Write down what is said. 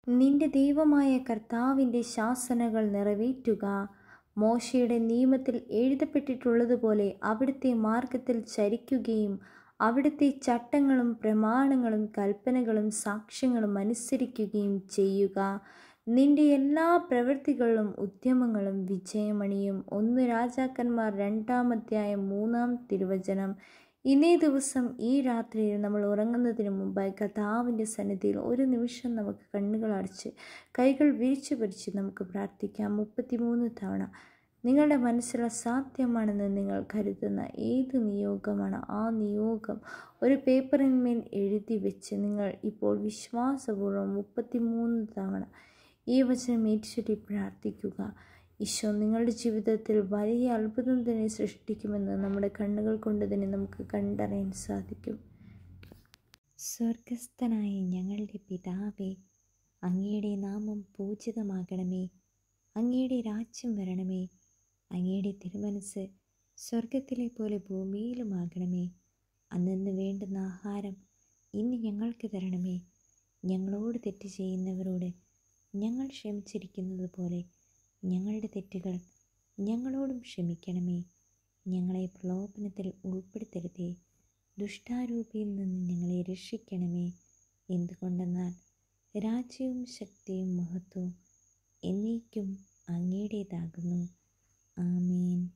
നിന്റെ ദൈവമായ കർത്താവിൻ്റെ ശാസനകൾ നിറവേറ്റുക മോശയുടെ നിയമത്തിൽ എഴുതപ്പെട്ടിട്ടുള്ളതുപോലെ അവിടുത്തെ മാർഗത്തിൽ ചരിക്കുകയും അവിടുത്തെ ചട്ടങ്ങളും പ്രമാണങ്ങളും കൽപ്പനകളും സാക്ഷ്യങ്ങളും അനുസരിക്കുകയും ചെയ്യുക നിന്റെ എല്ലാ പ്രവൃത്തികളിലും ഉദ്യമങ്ങളും വിജയമണിയും ഒന്ന് രാജാക്കന്മാർ രണ്ടാം അധ്യായം മൂന്നാം തിരുവചനം ഇന്നേ ദിവസം ഈ രാത്രിയിൽ നമ്മൾ ഉറങ്ങുന്നതിന് മുമ്പായി കഥാവിൻ്റെ സന്നിധിയിൽ ഒരു നിമിഷം നമുക്ക് കണ്ണുകൾ അടച്ച് കൈകൾ വിരിച്ചു പിടിച്ച് നമുക്ക് പ്രാർത്ഥിക്കാം മുപ്പത്തിമൂന്ന് തവണ നിങ്ങളുടെ മനസ്സിൽ അസാധ്യമാണെന്ന് നിങ്ങൾ കരുതുന്ന ഏത് നിയോഗമാണ് ആ നിയോഗം ഒരു പേപ്പറിന്മേൽ എഴുതി വെച്ച് നിങ്ങൾ ഇപ്പോൾ വിശ്വാസപൂർവ്വം മുപ്പത്തിമൂന്ന് തവണ ഈ വചനം ഏറ്റുചൊല്ലി പ്രാർത്ഥിക്കുക ഈശോ നിങ്ങളുടെ ജീവിതത്തിൽ വലിയ അത്ഭുതം തന്നെ സൃഷ്ടിക്കുമെന്ന് നമ്മുടെ കണ്ണുകൾ കൊണ്ട് തന്നെ നമുക്ക് കണ്ടറിയാൻ സാധിക്കും സ്വർഗസ്ഥനായ ഞങ്ങളുടെ പിതാവേ അങ്ങയുടെ നാമം പൂജിതമാകണമേ അങ്ങയുടെ രാജ്യം വരണമേ അങ്ങയുടെ തിരുമനസ് സ്വർഗത്തിലെ പോലെ ഭൂമിയിലുമാകണമേ അന്നു വേണ്ടുന്ന ആഹാരം ഇന്ന് ഞങ്ങൾക്ക് തരണമേ ഞങ്ങളോട് തെറ്റ് ചെയ്യുന്നവരോട് ഞങ്ങൾ ക്ഷമിച്ചിരിക്കുന്നത് പോലെ ഞങ്ങളുടെ തെറ്റുകൾ ഞങ്ങളോടും ക്ഷമിക്കണമേ ഞങ്ങളെ പ്രലോഭനത്തിൽ ഉൾപ്പെടുത്തരുതേ ദുഷ്ടാരൂപിയിൽ നിന്ന് ഞങ്ങളെ രക്ഷിക്കണമേ എന്തുകൊണ്ടെന്നാൽ രാജ്യവും ശക്തിയും മഹത്വവും എന്നേക്കും അങ്ങയുടേതാകുന്നു ആമേൻ